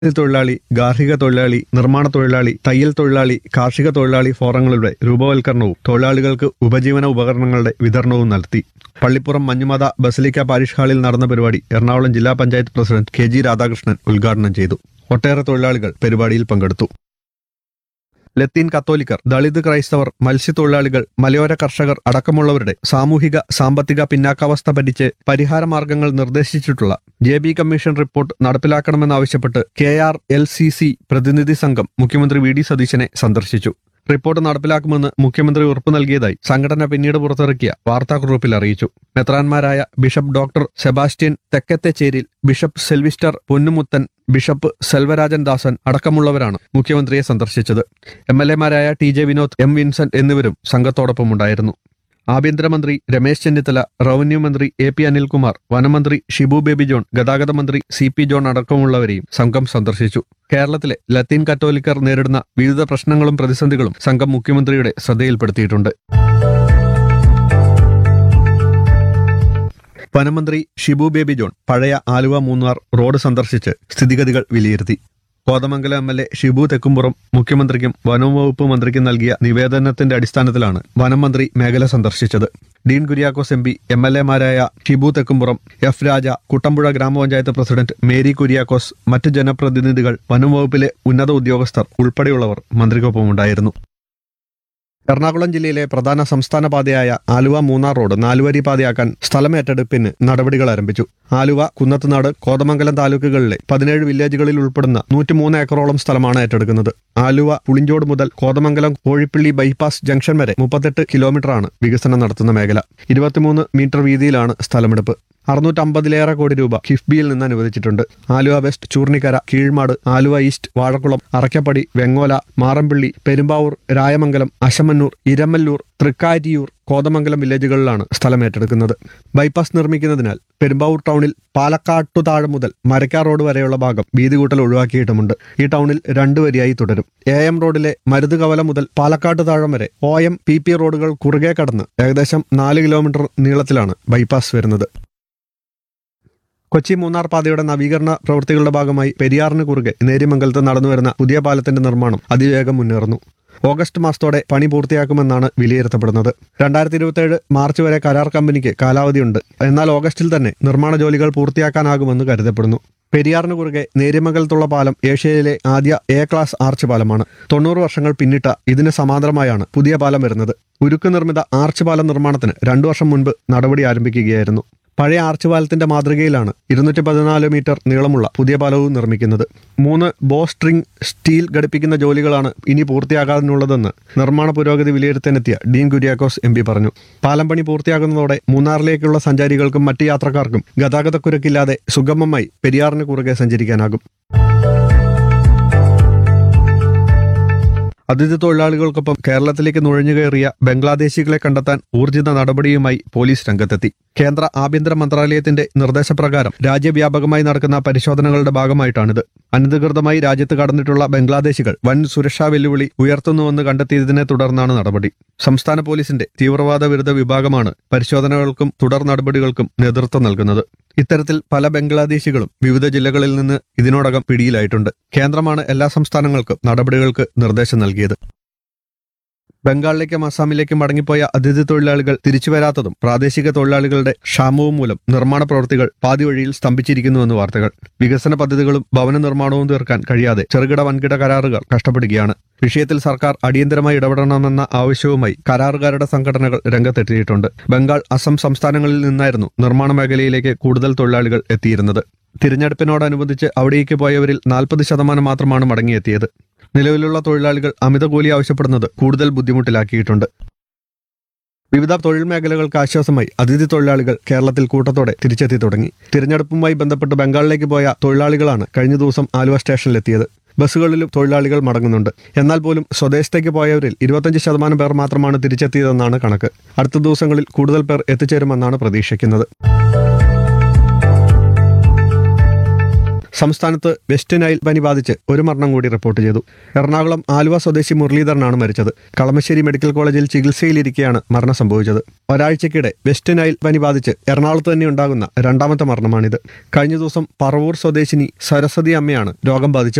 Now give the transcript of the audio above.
തൊഴിലാളി ഗാർഹിക തൊഴിലാളി നിർമ്മാണ തൊഴിലാളി തയ്യൽ തൊഴിലാളി കാർഷിക തൊഴിലാളി ഫോറങ്ങളുടെ രൂപവൽക്കരണവും തൊഴിലാളികൾക്ക് ഉപജീവന ഉപകരണങ്ങളുടെ വിതരണവും നടത്തി പള്ളിപ്പുറം മഞ്ഞുമത ബസലിക്ക പാരിഷ് ഹാളിൽ നടന്ന പരിപാടി എറണാകുളം ജില്ലാ panchayat president K G Radhakrishnan ഉദ്ഘാടനം ചെയ്തു ഒട്ടേറെ തൊഴിലാളികൾ പരിപാടിയിൽ പങ്കെടുത്തു ലത്തീൻ കത്തോലിക്കർ ദളിത് ക്രൈസ്തവർ മത്സ്യത്തൊഴിലാളികൾ മലയോര കർഷകർ അടക്കമുള്ളവരുടെ സാമൂഹിക സാമ്പത്തിക പിന്നാക്കാവസ്ഥ പഠിച്ച് പരിഹാരമാർഗങ്ങൾ നിർദ്ദേശിച്ചിട്ടുള്ള ജെ ബി കമ്മീഷൻ റിപ്പോർട്ട് നടപ്പിലാക്കണമെന്നാവശ്യപ്പെട്ട് K R L C C പ്രതിനിധി സംഘം മുഖ്യമന്ത്രി വി ഡി സതീശനെ സന്ദർശിച്ചു റിപ്പോർട്ട് നടപ്പിലാക്കുമെന്ന് മുഖ്യമന്ത്രി ഉറപ്പു നൽകിയതായി സംഘടന പിന്നീട് പുറത്തിറക്കിയ വാർത്താക്കുറിപ്പിൽ അറിയിച്ചു മെത്രാൻമാരായ bishop doctor Sebastian Thekkethecheril bishop Selvister Ponnumuthan bishop Selvarajan Dasan അടക്കമുള്ളവരാണ് മുഖ്യമന്ത്രിയെ സന്ദർശിച്ചത് എം എൽ എമാരായ T J Vinod M Vincent എന്നിവരും സംഘത്തോടൊപ്പമുണ്ടായിരുന്നു ആഭ്യന്തരമന്ത്രി രമേശ് ചെന്നിത്തല റവന്യൂ മന്ത്രി എ പി അനിൽകുമാർ വനമന്ത്രി ഷിബു ബേബി ജോൺ ഗതാഗത മന്ത്രി സി പി ജോൺ അടക്കമുള്ളവരെയും സംഘം സന്ദർശിച്ചു കേരളത്തിലെ ലത്തീൻ കത്തോലിക്കർ നേരിടുന്ന വിവിധ പ്രശ്നങ്ങളും പ്രതിസന്ധികളും സംഘം മുഖ്യമന്ത്രിയുടെ ശ്രദ്ധയിൽപ്പെടുത്തിയിട്ടുണ്ട് വനമന്ത്രി ഷിബു ബേബി ജോൺ പഴയ ആലുവ മൂന്നാർ റോഡ് സന്ദർശിച്ച് സ്ഥിതിഗതികൾ വിലയിരുത്തി Kothamangalam M L A Shibu Thekkumpuram മുഖ്യമന്ത്രിക്കും വനം വകുപ്പ് മന്ത്രിക്കും നൽകിയ നിവേദനത്തിന്റെ അടിസ്ഥാനത്തിലാണ് വനം മന്ത്രി മേഖല സന്ദർശിച്ചത് Dean Kuriakose M P M L എമാരായ ഷിബു തെക്കുംപുറം എഫ് രാജ കുട്ടമ്പുഴ ഗ്രാമപഞ്ചായത്ത് പ്രസിഡന്റ് മേരി കുര്യാക്കോസ് മറ്റ് ജനപ്രതിനിധികൾ വനം വകുപ്പിലെ ഉന്നത ഉദ്യോഗസ്ഥർ ഉൾപ്പെടെയുള്ളവർ മന്ത്രിക്കൊപ്പമുണ്ടായിരുന്നു എറണാകുളം ജില്ലയിലെ പ്രധാന സംസ്ഥാന പാതയായ ആലുവ മൂന്നാർ റോഡ് നാലുവരി പാതയാക്കാൻ സ്ഥലമേറ്റെടുപ്പിന് നടപടികൾ ആരംഭിച്ചു ആലുവ കുന്നത്തുനാട് കോതമംഗലം താലൂക്കുകളിലെ പതിനേഴ് വില്ലേജുകളിൽ ഉൾപ്പെടുന്ന നൂറ്റിമൂന്ന് ഏക്കറോളം സ്ഥലമാണ് ഏറ്റെടുക്കുന്നത് ആലുവ പുളിഞ്ചോട് മുതൽ കോതമംഗലം കോഴിപ്പള്ളി ബൈപ്പാസ് ജംഗ്ഷൻ വരെ മുപ്പത്തെട്ട് കിലോമീറ്ററാണ് വികസനം നടത്തുന്ന മേഖല ഇരുപത്തിമൂന്ന് മീറ്റർ വീതിയിലാണ് സ്ഥലമെടുപ്പ് അറുന്നൂറ്റമ്പതിലേറെ കോടി രൂപ കിഫ്ബിയിൽ നിന്ന് അനുവദിച്ചിട്ടുണ്ട് ആലുവ വെസ്റ്റ് ചൂർണിക്കര കീഴ്മാട് ആലുവ ഈസ്റ്റ് വാഴക്കുളം അറക്കപ്പടി വെങ്ങോല മാറമ്പിള്ളി പെരുമ്പാവൂർ രായമംഗലം അശമന്നൂർ ഇരമല്ലൂർ തൃക്കാരിയൂർ കോതമംഗലം വില്ലേജുകളിലാണ് സ്ഥലം ഏറ്റെടുക്കുന്നത് ബൈപ്പാസ് നിർമ്മിക്കുന്നതിനാൽ പെരുമ്പാവൂർ ടൗണിൽ പാലക്കാട്ടു താഴെ മുതൽ മരക്കാർ റോഡ് വരെയുള്ള ഭാഗം വീതി കൂട്ടൽ ഒഴിവാക്കിയിട്ടുമുണ്ട് ഈ ടൗണിൽ രണ്ടു വരിയായി തുടരും എ എം റോഡിലെ മരുതുകവല മുതൽ പാലക്കാട്ട് താഴം വരെ ഒ എം പി പി റോഡുകൾ കുറുകെ കടന്ന് ഏകദേശം നാല് കിലോമീറ്റർ നീളത്തിലാണ് ബൈപ്പാസ് വരുന്നത് കൊച്ചി മൂന്നാർ പാതയുടെ നവീകരണ പ്രവൃത്തികളുടെ ഭാഗമായി പെരിയാറിന് കുറുകെ നേര്യമംഗലത്ത് നടന്നുവരുന്ന പുതിയ പാലത്തിന്റെ നിർമ്മാണം അതിവേഗം മുന്നേറുന്നു ഓഗസ്റ്റ് മാസത്തോടെ പണി പൂർത്തിയാക്കുമെന്നാണ് വിലയിരുത്തപ്പെടുന്നത് രണ്ടായിരത്തി ഇരുപത്തിയേഴ് മാർച്ച് വരെ കരാർ കമ്പനിക്ക് കാലാവധിയുണ്ട് എന്നാൽ ഓഗസ്റ്റിൽ തന്നെ നിർമ്മാണ ജോലികൾ പൂർത്തിയാക്കാനാകുമെന്ന് കരുതപ്പെടുന്നു പെരിയാറിന് കുറുകെ നേര്യമംഗലത്തുള്ള പാലം ഏഷ്യയിലെ ആദ്യ എ ക്ലാസ് ആർച്ച് പാലമാണ് തൊണ്ണൂറ് വർഷങ്ങൾ പിന്നിട്ട ഇതിന് സമാന്തരമായാണ് പുതിയ പാലം വരുന്നത് ഉരുക്ക് നിർമ്മിത ആർച്ച് പാലം നിർമ്മാണത്തിന് രണ്ടു വർഷം മുൻപ് നടപടി ആരംഭിക്കുകയായിരുന്നു പഴയ ആർച്ച് പാലത്തിന്റെ മാതൃകയിലാണ് ഇരുന്നൂറ്റി പതിനാല് മീറ്റർ നീളമുള്ള പുതിയ പാലവും നിർമ്മിക്കുന്നത് മൂന്ന് ബോ സ്ട്രിംഗ് സ്റ്റീൽ ഘടിപ്പിക്കുന്ന ജോലികളാണ് ഇനി പൂർത്തിയാകാനുള്ളതെന്ന് നിർമ്മാണ പുരോഗതി വിലയിരുത്താനെത്തിയ ഡീൻ കുര്യാക്കോസ് എം പി പറഞ്ഞു പാലം പണി പൂർത്തിയാകുന്നതോടെ മൂന്നാറിലേക്കുള്ള സഞ്ചാരികൾക്കും മറ്റ് യാത്രക്കാർക്കും ഗതാഗതക്കുരുക്കില്ലാതെ സുഗമമായി പെരിയാറിന് കുറുകെ സഞ്ചരിക്കാനാകും അതിഥി തൊഴിലാളികൾക്കൊപ്പം കേരളത്തിലേക്ക് നുഴഞ്ഞുകയറിയ ബംഗ്ലാദേശികളെ കണ്ടെത്താൻ ഊർജിത നടപടിയുമായി പോലീസ് രംഗത്തെത്തി കേന്ദ്ര ആഭ്യന്തര മന്ത്രാലയത്തിന്റെ നിർദ്ദേശപ്രകാരം രാജ്യവ്യാപകമായി നടക്കുന്ന പരിശോധനകളുടെ ഭാഗമായിട്ടാണിത് അനധികൃതമായി രാജ്യത്ത് കടന്നിട്ടുള്ള ബംഗ്ലാദേശികൾ വൻ സുരക്ഷാ വെല്ലുവിളി ഉയർത്തുന്നുവെന്ന് കണ്ടെത്തിയതിനെ തുടർന്നാണ് നടപടി സംസ്ഥാന പോലീസിന്റെ തീവ്രവാദ വിരുദ്ധ വിഭാഗമാണ് പരിശോധനകൾക്കും തുടർ നടപടികൾക്കും നേതൃത്വം നൽകുന്നത് ഇത്തരത്തിൽ പല ബംഗ്ലാദേശികളും വിവിധ ജില്ലകളിൽ നിന്ന് ഇതിനോടകം പിടിയിലായിട്ടുണ്ട് കേന്ദ്രമാണ് എല്ലാ സംസ്ഥാനങ്ങൾക്കും നടപടികൾക്ക് നിർദ്ദേശം നൽകിയത് ബംഗാളിലേക്കും അസാമിലേക്കും മടങ്ങിപ്പോയ അതിഥി തൊഴിലാളികൾ തിരിച്ചുവരാത്തതും പ്രാദേശിക തൊഴിലാളികളുടെ ക്ഷാമവും മൂലം നിർമ്മാണ പ്രവൃത്തികൾ പാതി വഴിയിൽ സ്തംഭിച്ചിരിക്കുന്നുവെന്ന് വാർത്തകൾ വികസന പദ്ധതികളും ഭവന നിർമ്മാണവും തീർക്കാൻ കഴിയാതെ ചെറുകിട വൻകിട കരാറുകൾ കഷ്ടപ്പെടുകയാണ് വിഷയത്തിൽ സർക്കാർ അടിയന്തരമായി ഇടപെടണമെന്ന ആവശ്യവുമായി കരാറുകാരുടെ സംഘടനകൾ രംഗത്തെത്തിയിട്ടുണ്ട് ബംഗാൾ അസം സംസ്ഥാനങ്ങളിൽ നിന്നായിരുന്നു നിർമ്മാണ മേഖലയിലേക്ക് കൂടുതൽ തൊഴിലാളികൾ എത്തിയിരുന്നത് തിരഞ്ഞെടുപ്പിനോടനുബന്ധിച്ച് അവിടേക്ക് പോയവരിൽ നാൽപ്പത് ശതമാനം മാത്രമാണ് മടങ്ങിയെത്തിയത് നിലവിലുള്ള തൊഴിലാളികൾ അമിത കൂലി ആവശ്യപ്പെടുന്നത് കൂടുതൽ ബുദ്ധിമുട്ടിലാക്കിയിട്ടുണ്ട് വിവിധ തൊഴിൽ മേഖലകൾക്ക് ആശ്വാസമായി അതിഥി തൊഴിലാളികൾ കേരളത്തിൽ കൂട്ടത്തോടെ തിരിച്ചെത്തി തുടങ്ങി തിരഞ്ഞെടുപ്പുമായി ബന്ധപ്പെട്ട് ബംഗാളിലേക്ക് പോയ തൊഴിലാളികളാണ് കഴിഞ്ഞ ദിവസം ആലുവ സ്റ്റേഷനിലെത്തിയത് ബസ്സുകളിലും തൊഴിലാളികൾ മടങ്ങുന്നുണ്ട് എന്നാൽ പോലും സ്വദേശത്തേക്ക് പോയവരിൽ ഇരുപത്തഞ്ച് ശതമാനം പേർ മാത്രമാണ് തിരിച്ചെത്തിയതെന്നാണ് കണക്ക് അടുത്ത ദിവസങ്ങളിൽ കൂടുതൽ പേർ എത്തിച്ചേരുമെന്നാണ് പ്രതീക്ഷിക്കുന്നത് സംസ്ഥാനത്ത് വെസ്റ്റ് നൈൽ പനി ബാധിച്ച് ഒരു മരണം കൂടി റിപ്പോർട്ട് ചെയ്തു എറണാകുളം ആലുവ സ്വദേശി മുരളീധരനാണ് മരിച്ചത് കളമശ്ശേരി മെഡിക്കൽ കോളേജിൽ ചികിത്സയിലിരിക്കെയാണ് മരണം സംഭവിച്ചത് ഒരാഴ്ചക്കിടെ വെസ്റ്റ് നൈൽ പനി ബാധിച്ച് എറണാകുളത്ത് തന്നെ ഉണ്ടാകുന്ന രണ്ടാമത്തെ മരണമാണിത് കഴിഞ്ഞ ദിവസം പറവൂർ സ്വദേശിനി സരസ്വതി അമ്മയാണ് രോഗം ബാധിച്ച്